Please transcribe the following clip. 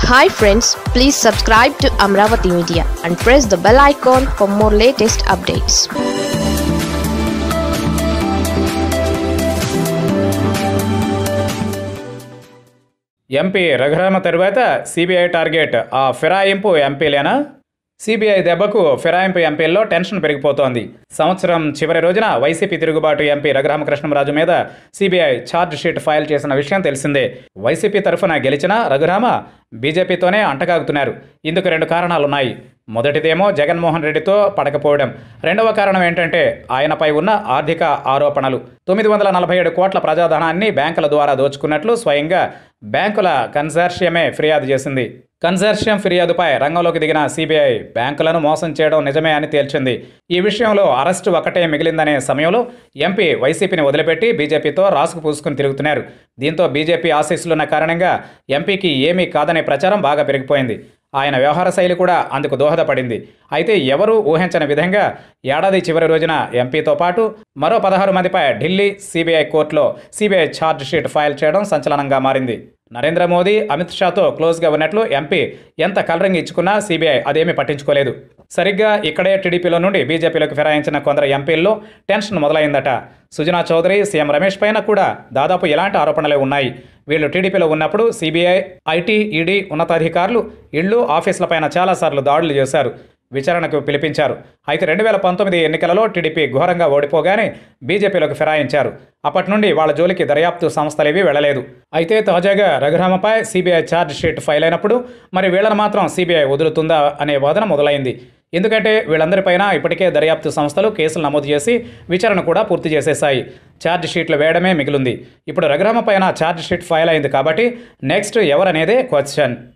hi friends please subscribe to Amaravati media and press the bell icon for more latest updates MP Raghurama తరువాత CBI target ఆ ఫిరాయింపు ఎంపీలేనా CBI దెబ్బకు ఫిరాయింపు ఎంపీల్లో tension పెరిగిపోతోంది సంవత్సరం చివరి రోజున వైసీపీ తిరుగుబాటు ఎంపీ రఘురామకృష్ణరాజు మీద సిబిఐ ఛార్జ్ షీట్ ఫైల్ చేసిన విషయం తెలిసిందే వైసీపీ తరఫున గెలిచిన రఘురామ బీజేపీతోనే అంటగాగుతున్నారు ఇందుకు రెండు కారణాలున్నాయి మొదటిదేమో జగన్మోహన్ రెడ్డితో పడకపోవడం రెండవ కారణం ఏంటంటే ఆయనపై ఉన్న ఆర్థిక ఆరోపణలు తొమ్మిది వందల నలభై ఏడు కోట్ల ప్రజాధనాన్ని బ్యాంకుల ద్వారా దోచుకున్నట్లు స్వయంగా బ్యాంకుల కన్సార్షియమే ఫిర్యాదు చేసింది కన్సార్షియం ఫిర్యాదుపై రంగంలోకి దిగిన సిబిఐ బ్యాంకులను మోసం చేయడం నిజమే అని తేల్చింది ఈ విషయంలో అరెస్టు ఒకటే మిగిలిందనే సమయంలో ఎంపీ వైసీపీని వదిలిపెట్టి బీజేపీతో రాసుకు పూసుకుని తిరుగుతున్నారు దీంతో బీజేపీ ఆశీస్సులున్న కారణంగా ఎంపీకి ఏమీ కాదనే ప్రచారం బాగా పెరిగిపోయింది ఆయన వ్యవహార శైలి కూడా అందుకు దోహదపడింది అయితే ఎవరూ ఊహించని విధంగా ఏడాది చివరి రోజున ఎంపీతో పాటు మరో పదహారు మందిపై ఢిల్లీ సిబిఐ కోర్టులో సిబిఐ ఛార్జ్ షీట్ ఫైల్ చేయడం సంచలనంగా మారింది నరేంద్ర మోదీ అమిత్ షాతో క్లోజ్గా ఉన్నట్లు ఎంపీ ఎంత కలరింగ్ ఇచ్చుకున్నా సిబిఐ అదేమీ పట్టించుకోలేదు సరిగ్గా ఇక్కడే టీడీపీలో నుండి బీజేపీలోకి ఫిరాయించిన కొందరు ఎంపీల్లో టెన్షన్ మొదలైందట సుజనా చౌదరి సీఎం రమేష్ పైన కూడా దాదాపు ఇలాంటి ఆరోపణలే ఉన్నాయి వీళ్ళు టీడీపీలో ఉన్నప్పుడు సిబిఐ ఐటీ ఈడీ ఉన్నతాధికారులు ఇళ్ళు ఆఫీసులపైన చాలాసార్లు దాడులు చేశారు విచారణకు పిలిపించారు అయితే రెండు వేల పంతొమ్మిది ఎన్నికలలో టీడీపీ ఘోరంగా ఓడిపోగానే బీజేపీలోకి ఫిరాయించారు అప్పటి నుండి వాళ్ళ జోలికి దర్యాప్తు సంస్థలేవి వెళ్లలేదు అయితే తాజాగా రఘురామపై సిబిఐ ఛార్జ్ షీట్ ఫైల్ అయినప్పుడు మరి వీళ్ళని మాత్రం సిబిఐ వదులుతుందా అనే వాదన మొదలైంది ఎందుకంటే వీళ్ళందరిపైన ఇప్పటికే దర్యాప్తు సంస్థలు కేసులు నమోదు చేసి విచారణ కూడా పూర్తి చేసేశాయి ఛార్జ్ షీట్లు వేయడమే మిగిలింది ఇప్పుడు రఘురామ పైన ఛార్జ్ షీట్ ఫైల్ అయింది కాబట్టి నెక్స్ట్ ఎవరనేదే క్వశ్చన్